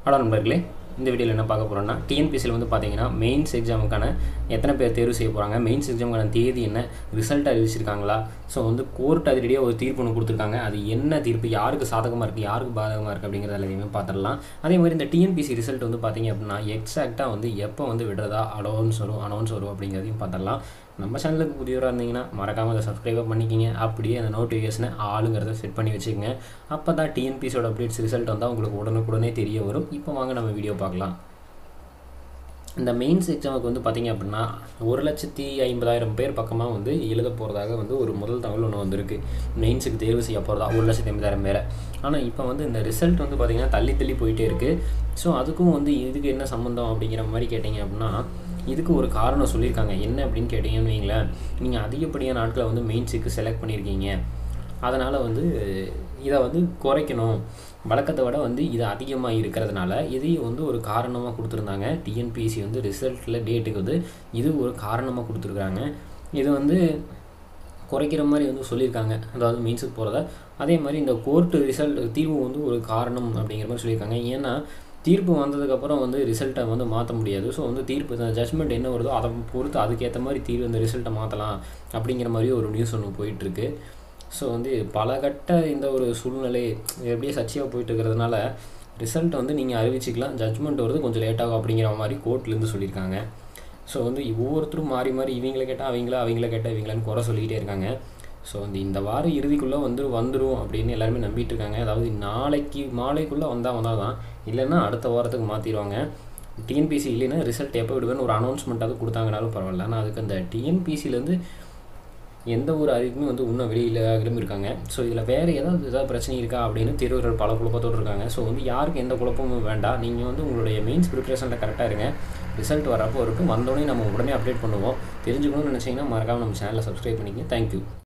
hello நண்பர்களே இந்த வீடியோவில் என்ன பார்க்க போகிறோம்னா டிஎன்பிசியில் வந்து பார்த்தீங்கன்னா மெயின்ஸ் எக்ஸாமுக்கான எத்தனை பேர் தேர்வு செய்ய போகிறாங்க மெயின்ஸ் எக்ஸாமுக்கான தேதி என்ன ரிசல்ட் அறிவிச்சிருக்காங்களா ஸோ வந்து கோர்ட் அதிரடியாக ஒரு தீர்ப்பு ஒன்று கொடுத்துருக்காங்க அது என்ன தீர்ப்பு யாருக்கு சாதகமாக இருக்குது யாருக்கு பாதகமாக இருக்குது அப்படிங்கிறத எல்லாத்தையுமே பார்த்துடலாம் அதே மாதிரி இந்த டிஎன்பிசி ரிசல்ட் வந்து பார்த்தீங்க அப்படின்னா எக்ஸாக்டாக வந்து எப்போ வந்து விடுறதா அனௌன்ஸ் வரும் அனௌன்ஸ் வரும் அப்படிங்கிறதையும் பார்த்துடலாம் நம்ம சேனலுக்கு புதியவராக இருந்தீங்கன்னா மறக்காமல் அதை சப்ஸ்கிரைப் பண்ணிக்கிங்க அப்படியே அந்த நோட்டிஃபிகேஷனை ஆளுங்கிறத செட் பண்ணி வச்சுக்கோங்க அப்போ தான் டிஎன்பிசியோட அப்டேட்ஸ் ரிசல்ட் வந்தால் உங்களுக்கு உடனுக்குடனே தெரிய வரும் இப்போ வாங்க நம்ம வீடியோ பார்க்கலாம் இந்த மெயின்ஸ் எக்ஸாமுக்கு வந்து பார்த்திங்க அப்படின்னா ஒரு லட்சத்தி ஐம்பதாயிரம் பேர் பக்கமாக வந்து எழுத போகிறதாக வந்து ஒரு முதல் தகவல் ஒன்று வந்திருக்கு மெயின்ஸுக்கு தேர்வு செய்ய போகிறதா ஒரு லட்சத்தி ஐம்பதாயிரம் பேரை ஆனால் இப்போ வந்து இந்த ரிசல்ட் வந்து பார்த்திங்கன்னா தள்ளி தள்ளி போயிட்டே இருக்குது ஸோ அதுக்கும் வந்து இதுக்கு என்ன சம்மந்தம் அப்படிங்கிற மாதிரி கேட்டிங்க அப்படின்னா இதுக்கு ஒரு காரணம் சொல்லியிருக்காங்க என்ன அப்படின்னு கேட்டிங்கன்னு வைங்களேன் நீங்கள் அதிகப்படியான நாட்களை வந்து மெயின்ஸுக்கு செலக்ட் பண்ணியிருக்கீங்க அதனால் வந்து இதை வந்து குறைக்கணும் வழக்கத்தை விட வந்து இது அதிகமாக இருக்கிறதுனால இதையும் வந்து ஒரு காரணமாக கொடுத்துருந்தாங்க டிஎன்பிஎஸ்சி வந்து ரிசல்ட்டில் டேட்டுக்கு வந்து இது ஒரு காரணமாக கொடுத்துருக்காங்க இது வந்து குறைக்கிற மாதிரி வந்து சொல்லியிருக்காங்க அதாவது மீன்ஸுக்கு போகிறத அதே மாதிரி இந்த கோர்ட்டு ரிசல்ட் தீர்வு வந்து ஒரு காரணம் அப்படிங்கிற மாதிரி சொல்லியிருக்காங்க ஏன்னா தீர்ப்பு வந்ததுக்கப்புறம் வந்து ரிசல்ட்டை வந்து மாற்ற முடியாது ஸோ வந்து தீர்ப்பு இந்த ஜட்மெண்ட் என்ன வருதோ அதை பொறுத்து அதுக்கேற்ற மாதிரி தீர்வு இந்த ரிசல்ட்டை மாற்றலாம் அப்படிங்கிற மாதிரி ஒரு நியூஸ் ஒன்று போயிட்டுருக்கு ஸோ வந்து பல கட்ட இந்த ஒரு சூழ்நிலை எப்படியே சர்ச்சையாக போயிட்டு இருக்கிறதுனால ரிசல்ட் வந்து நீங்கள் அறிவிச்சிக்கலாம் ஜட்மெண்ட் வருது கொஞ்சம் லேட்டாகும் அப்படிங்கிற மாதிரி கோர்ட்லேருந்து சொல்லியிருக்காங்க ஸோ வந்து ஒவ்வொருத்தரும் மாறி மாறி இவங்களை கேட்டால் அவங்களா அவங்கள கேட்டால் இவங்களான்னு குறை சொல்லிக்கிட்டே இருக்காங்க ஸோ வந்து இந்த வார இறுதிக்குள்ளே வந்து வந்துடும் அப்படின்னு எல்லாருமே நம்பிட்டு இருக்காங்க அதாவது நாளைக்கு மாலைக்குள்ளே வந்தால் வந்தால் தான் இல்லைன்னா அடுத்த வாரத்துக்கு மாற்றிடுவாங்க டிஎன்பிசி இல்லைன்னா ரிசல்ட் எப்போ விடுவேன்னு ஒரு அனௌன்ஸ்மெண்ட்டாவது கொடுத்தாங்கனாலும் பரவாயில்ல ஆனால் அதுக்கு அந்த டிஎன்பிசிலேருந்து எந்த ஒரு அறிவிப்புமே வந்து இன்னும் வெளியில் இருக்காங்க ஸோ இதில் வேறு ஏதாவது ஏதாவது பிரச்சனை இருக்கா அப்படின்னு தேர்வர்கள் பல குழப்பத்தோடு இருக்காங்க ஸோ வந்து யாருக்கு எந்த குழப்பமும் வேண்டாம் நீங்கள் வந்து உங்களுடைய மெயின்ஸ் ப்ரிப்ரேஷனில் கரெக்டாக இருங்க ரிசல்ட் வரப்போ இருக்கும் வந்தோடனே நம்ம உடனே அப்டேட் பண்ணுவோம் தெரிஞ்சுக்கணும்னு நினச்சிங்கன்னா மறக்காமல் நம்ம சேனலை சப்ஸ்கிரைப் பண்ணிக்கங்க தேங்க்யூ